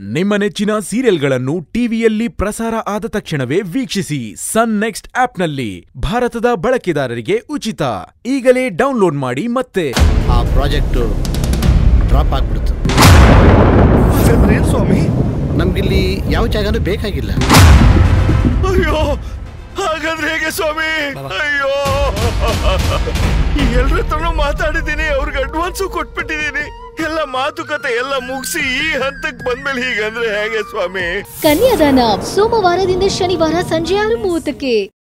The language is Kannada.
ನಿಮ್ಮ ನೆಚ್ಚಿನ ಸೀರಿಯಲ್ಗಳನ್ನು ಟಿವಿಯಲ್ಲಿ ಪ್ರಸಾರ ಆದ ತಕ್ಷಣವೇ ವೀಕ್ಷಿಸಿ ಸನ್ ನೆಕ್ಸ್ಟ್ ಆಪ್ನಲ್ಲಿ ಭಾರತದ ಬಳಕೆದಾರರಿಗೆ ಉಚಿತ ಈಗಲೇ ಡೌನ್ಲೋಡ್ ಮಾಡಿ ಮತ್ತೆ ಆ ಪ್ರಾಜೆಕ್ಟು ಡ್ರಾಪ್ ಆಗ್ಬಿಡ್ತು ಹಾಗಾದ್ರೆ ಏನ್ ಸ್ವಾಮಿ ನಮ್ಗಿಲ್ಲಿ ಯಾವ ಜಾಗನೂ ಬೇಕಾಗಿಲ್ಲ ಅಯ್ಯೋ ಹಾಗಾದ್ರೆ ಹೇಗೆ ಸ್ವಾಮಿ ಅಯ್ಯೋ ಎಲ್ರ ಹತ್ರನೂ ಮಾತಾಡಿದ್ದೀನಿ ಅವ್ರಿಗೆ ಅಡ್ವಾನ್ಸು ಕೊಟ್ಬಿಟ್ಟಿದ್ದೀನಿ ಎಲ್ಲ ಮಾತುಕತೆ ಎಲ್ಲ ಮುಗಿಸಿ ಈ ಹಂತಕ್ಕೆ ಬಂದ್ಮೇಲೆ ಹೀಗಂದ್ರೆ ಹೇಗೆ ಸ್ವಾಮಿ ಕನ್ಯಾದಾನ ಸೋಮವಾರದಿಂದ ಶನಿವಾರ ಸಂಜೆ ಆರು ಮೂವತ್ತಕ್ಕೆ